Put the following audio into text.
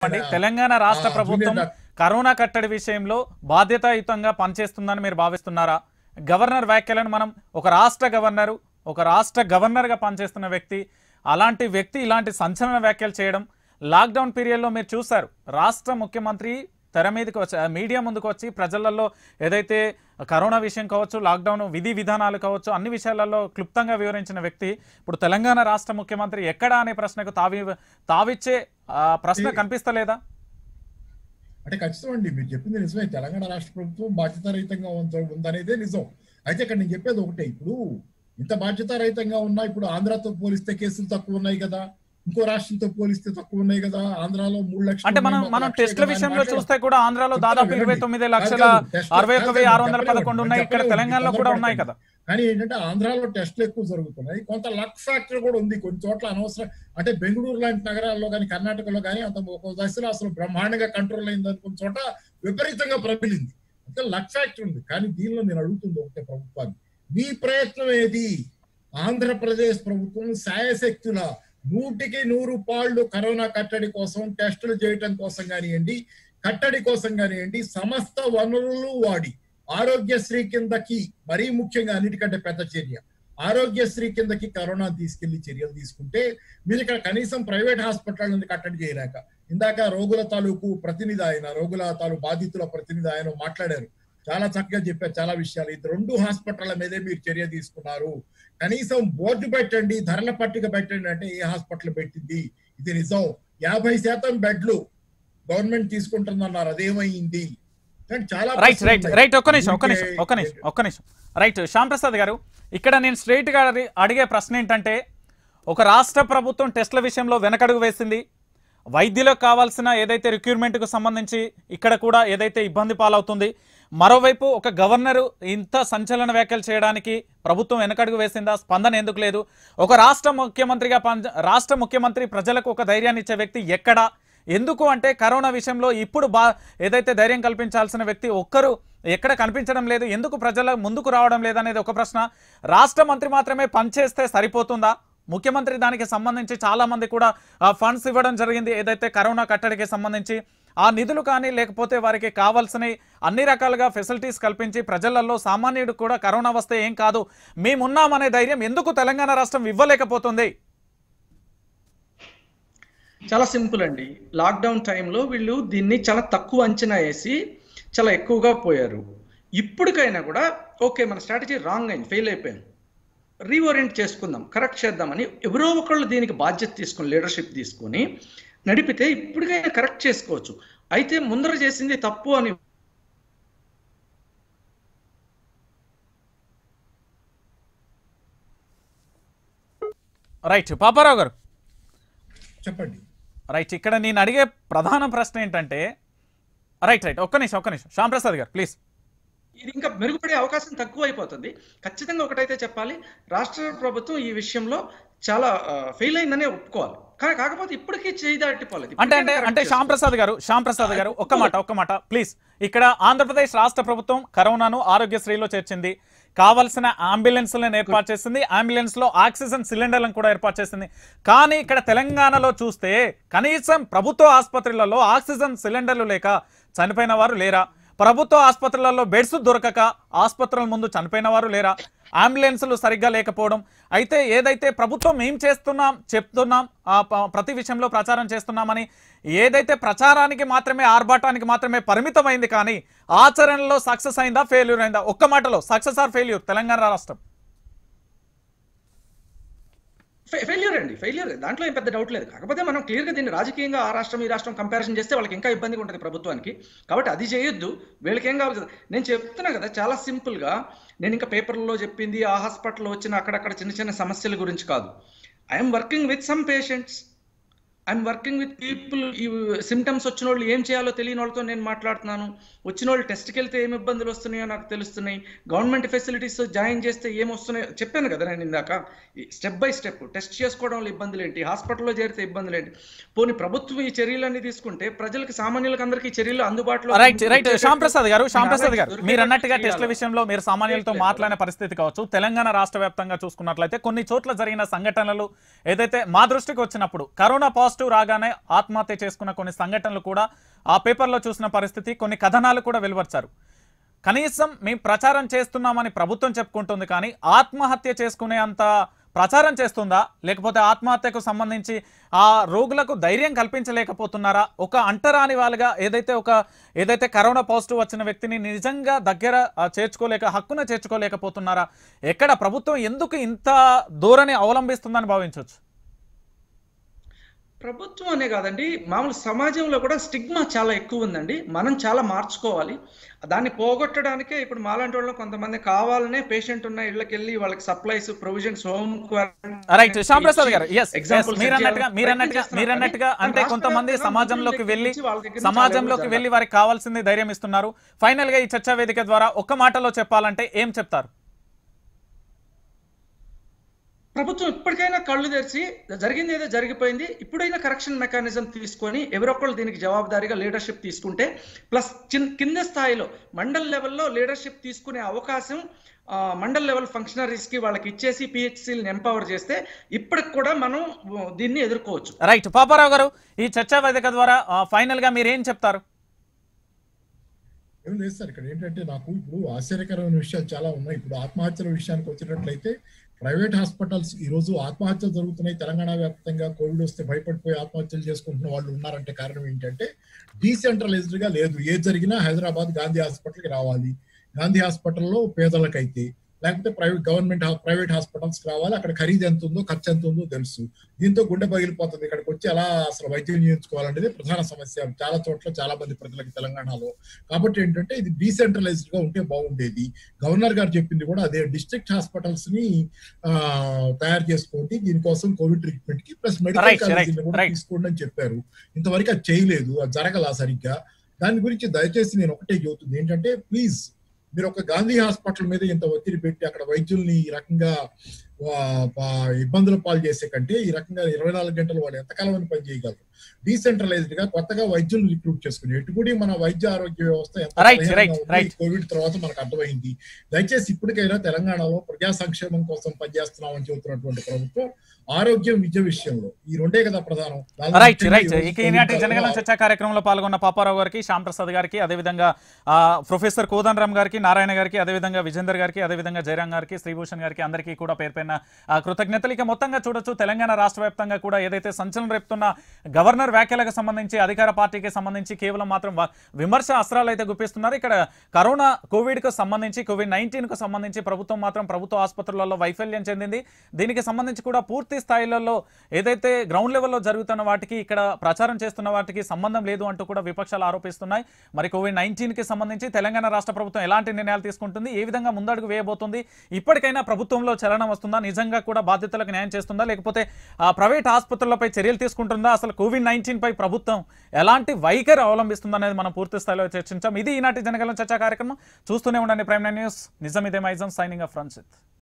అండి తెలంగాణ రాష్ట్ర ఆ, ప్రభుత్వం జూనియర్ డాక్టర్. కరోనా కట్టడి విషయంలో బాధ్యతాయుతంగా పనిచేస్తుందని మీరు భావిస్తున్నారా గవర్నర్ వ్యాఖ్యలను మనం ఒక రాష్ట్ర గవర్నరు ఒక రాష్ట్ర గవర్నర్గా పనిచేస్తున్న వ్యక్తి అలాంటి వ్యక్తి ఇలాంటి సంచలన వ్యాఖ్యలు చేయడం లాక్డౌన్ పీరియడ్లో మీరు చూశారు రాష్ట్ర ముఖ్యమంత్రి తెర మీదకి వచ్చి ఆ, మీడియా ముందుకు వచ్చి ప్రజలలో ఏదైతే కరోనా విషయం కావచ్చు లాక్డౌన్ విధి విధానాలు కావచ్చు అన్ని విషయాలలో క్లుప్తంగా వివరించిన వ్యక్తి ఇప్పుడు తెలంగాణ రాష్ట్ర ముఖ్యమంత్రి ఎక్కడా అనే ప్రశ్నకు తావి తావిచ్చే ఆ, ప్రశ్న కనిపిస్తలేదా అంటే ఖచ్చితం అండి మీరు చెప్పింది నిజమే తెలంగాణ రాష్ట్ర ప్రభుత్వం బాధ్యతారహితంగా ఉంద- ఉందనేదే నిజం అయితే ఇక్కడ నేను చెప్పేది ఒకటే ఇప్పుడు ఇంత బాధ్యతారహితంగా ఉన్నా ఇప్పుడు ఆంధ్రాతో పోలిస్తే కేసులు తక్కువ ఉన్నాయి కదా ఇంకో రాష్ట్రంతో పోలిస్తే తక్కువ ఉన్నాయి కదా ఆంధ్రాలో మూడు లక్షలు అంటే మనం ఉన్నాయి, ఒక మనం లక్షే టెస్ట్ల కదా అని విషయంలో మాట్లాడారు. చూస్తే కూడా ఆంధ్రాలో చెప్తాను దాదాపు వినండి. ఇరవై తొమ్మిది కాదు లక్షల కాదు, టెస్ట్ల- అరవై ఒక కాదు వెయ్యి కాదు, ఆరు వందల చెప్పలేము, పదకొండు ఉన్నాయి ఇక్కడ చెప్పలేము, తెలంగాణలో కూడా ఉన్నాయి తొందరపడకండి. కదా కానీ ఏంటంటే ఆంధ్రాలో టెస్ట్లు ఎక్కువ జరుగుతున్నాయి కొంత లక్ ఫ్యాక్టర్ కూడా ఉంది కొన్ని చోట్ల అనవసరం అంటే బెంగళూరు లాంటి నగరాల్లో కానీ కర్ణాటకలో కానీ అంత ఒక దశలో అసలు బ్రహ్మాండంగా కంట్రోల్ అయింది అనుకున్న చోట విపరీతంగా ప్రబలింది అంటే లక్ ఫ్యాక్టర్ ఉంది కానీ దీనిలో నేను అడుగుతుంది ఒకటే ప్రభుత్వాన్ని మీ ప్రయత్నం ఏది ఆంధ్రప్రదేశ్ ప్రభుత్వం శాయశక్తుల నూటికి నూరు పాళ్ళు కరోనా కట్టడి కోసం టెస్టులు చేయటం కోసం కానివ్వండి కట్టడి కోసం కానివ్వండి సమస్త వనరులు వాడి ఆరోగ్యశ్రీ కిందకి మరీ ముఖ్యంగా అన్నిటికంటే పెద్ద చర్య ఆరోగ్యశ్రీ కిందకి కరోనా తీసుకెళ్లి చర్యలు తీసుకుంటే మీరు ఇక్కడ కనీసం ప్రైవేట్ హాస్పిటల్ నుండి కట్టడి చేయలేక ఇందాక రోగుల తాలూకు ప్రతినిధి ఆయన రోగుల తాలూకు బాధితుల ప్రతినిధి ఆయన మాట్లాడారు చాలా చక్కగా చెప్పారు చాలా విషయాలు ఇది రెండు హాస్పిటల్ మీదే మీరు చర్య తీసుకున్నారు కనీసం బోర్డు పెట్టండి ధరల పట్టిక పెట్టండి అంటే ఏ హాస్పిటల్ పెట్టింది ఇది నిజం యాభై శాతం బెడ్లు గవర్నమెంట్ తీసుకుంటుందన్నారు అదేమైంది కానీ చాలా రైట్ ప్రశ్నలు రైట్ ఉన్నాయి. రైట్ ఒక్క నిమిషం ఒక్క నిమిషం దీనికి- ఒక్క నిమిషం ఒక్క నిమిషం రైట్ శ్యామ్ ప్రసాద్ గారు ఇక్కడ నేను స్ట్రైట్ గా అడి- అడిగే ప్రశ్న ఏంటంటే ఒక రాష్ట్ర ప్రభుత్వం టెస్ట్ల విషయంలో వెనకడుగు వేసింది వైద్యులకు కావాల్సిన ఏదైతే రిక్రూట్మెంట్కు సంబంధించి ఇక్కడ కూడా ఏదైతే ఇబ్బంది పాలవుతుంది మరోవైపు ఒక గవర్నరు ఇంత సంచలన వ్యాఖ్యలు చేయడానికి ప్రభుత్వం వెనకడుగు వేసిందా స్పందన ఎందుకు లేదు ఒక రాష్ట్ర ముఖ్యమంత్రిగా పనిచ రాష్ట్ర ముఖ్యమంత్రి ప్రజలకు ఒక ధైర్యాన్ని ఇచ్చే వ్యక్తి ఎక్కడ ఎందుకు అంటే కరోనా విషయంలో ఇప్పుడు బా ఏదైతే ధైర్యం కల్పించాల్సిన వ్యక్తి ఒక్కరు ఎక్కడ కనిపించడం లేదు ఎందుకు ప్రజల ముందుకు రావడం లేదనేది ఒక ప్రశ్న రాష్ట్ర మంత్రి మాత్రమే పనిచేస్తే సరిపోతుందా ముఖ్యమంత్రి దానికి సంబంధించి చాలా మంది కూడా ఫండ్స్ ఇవ్వడం జరిగింది ఏదైతే కరోనా కట్టడికి సంబంధించి ఆ నిధులు కానీ లేకపోతే వారికి కావాల్సిన అన్ని రకాలుగా ఫెసిలిటీస్ కల్పించి ప్రజలలో సామాన్యుడు కూడా కరోనా వస్తే ఏం కాదు మేమున్నామనే ధైర్యం ఎందుకు తెలంగాణ రాష్ట్రం ఇవ్వలేకపోతుంది చాలా సింపుల్ అండి లాక్డౌన్ టైంలో వీళ్ళు దీన్ని చాలా తక్కువ అంచనా వేసి చాలా ఎక్కువగా పోయారు ఇప్పటికైనా కూడా ఓకే మన స్ట్రాటజీ రాంగ్ అయింది ఫెయిల్ అయిపోయాం రీఓరియంట్ చేసుకుందాం కరెక్ట్ చేద్దామని ఎవరో ఒకళ్ళు దీనికి బాధ్యత తీసుకుని లీడర్షిప్ తీసుకొని నడిపితే ఇప్పటికైనా కరెక్ట్ చేసుకోవచ్చు అయితే ముందర చేసింది తప్పు అని రైట్ పాపారావు గారు చెప్పండి రైట్ ఇక్కడ నేను అడిగే ప్రధాన ప్రశ్న ఏంటంటే రైట్ రైట్ ఒక్క నిమిషం ఒక్క నిమిషం శ్యామ్ ప్రసాద్ గారు ప్లీజ్ ఇది ఇంకా మెరుగుపడే అవకాశం తక్కువ అయిపోతుంది ఖచ్చితంగా ఒకటైతే చెప్పాలి రాష్ట్ర ప్రభుత్వం ఈ విషయంలో చాలా ఫెయిల్ అయిందనే ఒప్పుకోవాలి కానీ కాకపోతే ఇప్పటికీ చేయి దాటిపోలేదు అంటే అంటే అంటే శ్యామ్ ప్రసాద్ గారు శ్యామ్ ప్రసాద్ గారు ఒక్క మాట ఒక్క మాట ప్లీజ్ ఇక్కడ ఆంధ్రప్రదేశ్ రాష్ట్ర ప్రభుత్వం కరోనాను ఆరోగ్యశ్రీలో చేర్చింది కావలసిన అంబులెన్స్లను ఏర్పాటు చేసింది అంబులెన్స్ లో ఆక్సిజన్ సిలిండర్లను కూడా ఏర్పాటు చేసింది కానీ ఇక్కడ తెలంగాణలో చూస్తే కనీసం ప్రభుత్వ ఆసుపత్రులలో ఆక్సిజన్ సిలిండర్లు లేక చనిపోయిన వారు లేరా ప్రభుత్వ ఆసుపత్రులలో బెడ్స్ దొరకక ఆసుపత్రుల ముందు చనిపోయిన వారు లేరా అంబులెన్సులు సరిగ్గా లేకపోవడం అయితే ఏదైతే ప్రభుత్వం ఏం చేస్తున్నాం చెప్తున్నాం ఆ ప- ప్రతి విషయంలో ప్రచారం చేస్తున్నామని ఏదైతే ప్రచారానికి మాత్రమే ఆర్భాటానికి మాత్రమే పరిమితమైంది కానీ ఆచరణలో సక్సెస్ అయిందా ఫెయిల్యూర్ అయిందా ఒక్క మాటలో సక్సెస్ ఆర్ ఫెయిల్యూర్ తెలంగాణ రాష్ట్రం ఫెయిల్యూర్ అండి ఫెయిల్యూర్ దాంట్లో ఏం పెద్ద డౌట్ లేదు కాకపోతే మనం క్లియర్గా దీన్ని రాజకీయంగా ఆ రాష్ట్రం ఈ రాష్ట్రం కంపారిజన్ చేస్తే వాళ్ళకి ఇంకా ఇబ్బందిగా ఉంటుంది ప్రభుత్వానికి కాబట్టి అది చేయొద్దు వీళ్ళకి ఏం కావాలి కదా నేను చెప్తున్నా కదా చాలా సింపుల్గా నేను ఇంకా పేపర్లలో చెప్పింది ఆ హాస్పిటల్లో వచ్చిన అక్కడక్కడ చిన్న చిన్న సమస్యల గురించి కాదు I'm working with some patients I'm working with people ఈ సిమ్టమ్స్ వచ్చిన వాళ్ళు ఏం చేయాలో తెలియని వాళ్ళతో నేను మాట్లాడుతున్నాను వచ్చిన వాళ్ళు టెస్ట్కి వెళ్తే ఏం ఇబ్బందులు వస్తున్నాయో నాకు తెలుస్తున్నాయి గవర్నమెంట్ ఫెసిలిటీస్ జాయిన్ చేస్తే ఏం వస్తున్నాయో చెప్పాను కదా నేను ఇందాక స్టెప్ బై స్టెప్ టెస్ట్ చేసుకోవడం వల్ల ఇబ్బందులు ఏంటి హాస్పిటల్లో చేరితే ఇబ్బందులు ఏంటి పోనీ ప్రభుత్వం ఈ చర్యలన్నీ తీసుకుంటే ప్రజలకు సామాన్యులకు అందరికీ ఈ చర్యలు అందుబాటులో రైట్ రైట్ శ్యామ్ ప్రసాద్ గారు శ్యామ్ ప్రసాద్ గారు దొరికేటట్టు మీరు అన్నట్టుగా చేయాలి. టెస్ట్ల విషయంలో మీరు సామాన్యులతో మాట్లాడిన పరిస్థితి కావచ్చు తెలంగాణ రాష్ట్ర వ్యాప్తంగా చూసుకున్నట్లయితే కొన్ని చోట్ల జరిగిన సంఘటనలు ఏదైతే మా దృష్టికి వచ్చినప్పుడు కరోనా పాజిటివ్ పాజిటివ్ రాగానే ఆత్మహత్య చేసుకున్న కొన్ని సంఘటనలు కూడా ఆ పేపర్లో చూసిన పరిస్థితి కొన్ని కథనాలు కూడా వెలువచ్చారు కనీసం మేము ప్రచారం చేస్తున్నామని ప్రభుత్వం చెప్పుకుంటుంది కానీ ఆత్మహత్య చేసుకునే అంత ప్రచారం చేస్తుందా లేకపోతే ఆత్మహత్యకు సంబంధించి ఆ రోగులకు ధైర్యం కల్పించలేకపోతున్నారా ఒక అంటరాని వాళ్ళుగా ఏదైతే ఒక ఏదైతే కరోనా పాజిటివ్ వచ్చిన వ్యక్తిని నిజంగా దగ్గర ఆ, చేర్చుకోలేక హక్కున చేర్చుకోలేకపోతున్నారా ఎక్కడ ప్రభుత్వం ఎందుకు ఇంత ధోరణి అవలంబిస్తుందని భావించవచ్చు ప్రభుత్వం అనే కాదండి మామూలు సమాజంలో కూడా స్టిగ్మా చాలా ఎక్కువ ఉందండి మనం చాలా మార్చుకోవాలి దాన్ని పోగొట్టడానికే ఇప్పుడు మాలాంటి వాళ్ళు కొంతమంది కావాలనే పేషెంట్ ఉన్న ఇళ్ళకి వెళ్ళి వాళ్ళకి supplies provisions home right Shyam Prasad garu yes మీరు అన్నట్టుగా మీరు అన్నట్టుగా మీరు అన్నట్టుగా అంటే కొంతమంది సమాజంలోకి వెళ్ళి సమాజంలోకి వెళ్ళి వారికి కావాల్సింది ధైర్యం ఇస్తున్నారు ఫైనల్ గా ఈ చర్చా వేదిక ద్వారా ఒక్క మాటలో చెప్పాలంటే ఏం చెప్తారు ప్రభుత్వం ఇప్పటికైనా కళ్ళు తెరిచి జరిగింది ఏదో జరిగిపోయింది ఇప్పుడైనా కరెక్షన్ మెకానిజం తీసుకొని ఎవరొక్కళ్ళు దీనికి జవాబుదారీగా లీడర్షిప్ తీసుకుంటే ప్లస్ చిన్ కింద స్థాయిలో మండల్ లెవెల్లో లీడర్షిప్ తీసుకునే అవకాశం ఆ, మండల్ లెవెల్ ఫంక్షనరీస్ కి వాళ్ళకి ఇచ్చేసి పిహెచ్సిని ఎంపవర్ చేస్తే ఇప్పటికి కూడా మనం ఉ, దీన్ని ఎదుర్కోవచ్చు రైట్ పాపారావు గారు ఈ చర్చా వేదిక ద్వారా ఫైనల్ గా మీరు ఏం చెప్తారు ఏం లేదు సార్ ఇక్కడ ఏంటంటే నాకు ఇప్పుడు ఆశ్చర్యకరమైన విషయాలు చాలా ఉన్నాయి ఇప్పుడు ఆత్మహత్యల విషయానికి వచ్చినట్లయితే ప్రైవేట్ హాస్పిటల్స్ ఈ రోజు ఆత్మహత్యలు జరుగుతున్నాయి తెలంగాణ వ్యాప్తంగా కోవిడ్ వస్తే భయపడిపోయి ఆత్మహత్యలు చేసుకుంటున్న వాళ్ళు ఉన్నారంటే కారణం ఏంటంటే డీసెంట్రలైజ్డ్ గా లేదు ఏది జరిగినా హైదరాబాద్ గాంధీ హాస్పిటల్కి రావాలి గాంధీ హాస్పిటల్లో పేదలకైతే లేకపోతే ప్రైవేట్ గవర్నమెంట్ ప్రైవేట్ హాస్పిటల్స్ రావాలి అక్కడ ఖరీదు ఎంత ఉందో ఖర్చు ఎంత ఉందో తెలుసు దీంతో గుండె పగిలిపోతుంది ఇక్కడికి వచ్చి ఎలా అసలు వైద్యం చేయించుకోవాలనేది ప్రధాన సమస్య చాలా చోట్ల చాలా మంది ప్రజలకు తెలంగాణలో కాబట్టి ఏంటంటే ఇది డీసెంట్రలైజ్డ్ గా ఉంటే బాగుండేది గవర్నర్ గారు చెప్పింది కూడా అదే డిస్ట్రిక్ట్ హాస్పిటల్స్ ని ఆ, తయారు చేసుకోండి దీనికోసం కోవిడ్ ట్రీట్మెంట్ కి ప్లస్ మెడికల్ Right, right, కాలేజీని కూడా right. తీసుకోండి అని చెప్పారు ఇంతవరకు అది చేయలేదు అది జరగలా సరిగ్గా దాని గురించి దయచేసి నేను ఒకటే చెబుతుంది ఏంటంటే ప్లీజ్ మీరు ఒక గాంధీ హాస్పిటల్ మీద ఇంత ఒత్తిడి పెట్టి అక్కడ వైద్యుల్ని ఈ రకంగా వా- వా- ఇబ్బందుల పాలు చేసే కంటే ఈ రకంగా ఇరవై నాలుగు గంటలు వాళ్ళు ఎంతకాలం అని పని చేయగలరు డీసెంట్రలైజ్డ్ గా కొత్తగా వైద్యులు రిక్రూట్ చేసుకుని ఎటుకుడి మన వైద్య ఆరోగ్య వ్యవస్థ ఎంత Right, బలహీనంగా right, ఉంది right. ఈ కోవిడ్ తర్వాత మనకు అర్థమైంది దయచేసి ఇప్పటికైనా తెలంగాణలో ప్రజా సంక్షేమం కోసం పనిచేస్తున్నామని చెబుతున్నటువంటి ప్రభుత్వం ఆరోగ్యం విద్య విషయంలో ఈ రెండే కదా ప్రధానం దానిలో రైట్ ముఖ్యంగా రైట్ ఈ రోజు ఇక ఈనాటి కోవిడ్ జనగణన వల్ల చర్చా కార్యక్రమంలో పాల్గొన్న పాపారావు గారికి శ్యామ్ ప్రసాద్ గారికి అదేవిధంగా ఆ, ప్రొఫెసర్ కోదన్ రామ్ గారికి నారాయణ గారికి అదేవిధంగా విజేందర్ గారికి అదేవిధంగా జయరాం గారికి శ్రీభూషణ్ గారికి అందరికీ కూడా పేరు పైన ఆ, కృతజ్ఞతలు ఇక మొత్తంగా చూడొచ్చు తెలంగాణ రాష్ట్ర వ్యాప్తంగా కూడా ఏదైతే సంచలనం రేపుతున్న గవర్నర్ వ్యాఖ్యలకు సంబంధించి అధికార పార్టీకి సంబంధించి కేవలం మాత్రం వ- విమర్శ అస్త్రాలు అయితే గుప్పిస్తున్నారు ఇక్కడ కరోనా కోవిడ్ కు సంబంధించి కోవిడ్ నైన్టీన్ కు సంబంధించి ప్రభుత్వం మాత్రం ప్రభుత్వ ఆసుపత్రులలో వైఫల్యం చెందింది దీనికి సంబంధించి కూడా పూర్తి స్థాయిలలో ఏదైతే గ్రౌండ్ లెవెల్లో జరుగుతున్న వాటికి ఇక్కడ ప్రచారం చేస్తున్న వాటికి సంబంధం లేదు అంటూ కూడా విపక్షాలు ఆరోపిస్తున్నాయి మరి కోవిడ్ నైన్టీన్ కి సంబంధించి తెలంగాణ రాష్ట్ర ప్రభుత్వం ఎలాంటి నిర్ణయాలు తీసుకుంటుంది ఏ విధంగా ముందడుగు వేయబోతుంది ఇప్పటికైనా ప్రభుత్వంలో చలనం వస్తుందా నిజంగా కూడా బాధ్యతలకు న్యాయం చేస్తుందా లేకపోతే ఆ ప్రైవేట్ ఆసుపత్రులపై చర్యలు తీసుకుంటుందా అసలు కోవిడ్ నైన్టీన్ పై ప్రభుత్వం ఎలాంటి వైఖరి అవలంబిస్తుందా అనేది మనం పూర్తి స్థాయిలో చర్చించాం ఇది ఈనాటి జనగలం చర్చా కార్యక్రమం చూస్తూనే ఉండండి ప్రైమ్ నైన్ న్యూస్ నిజం ఇదే మైజం సైనింగ్ ఆఫ్ ఫ్రాన్సిత్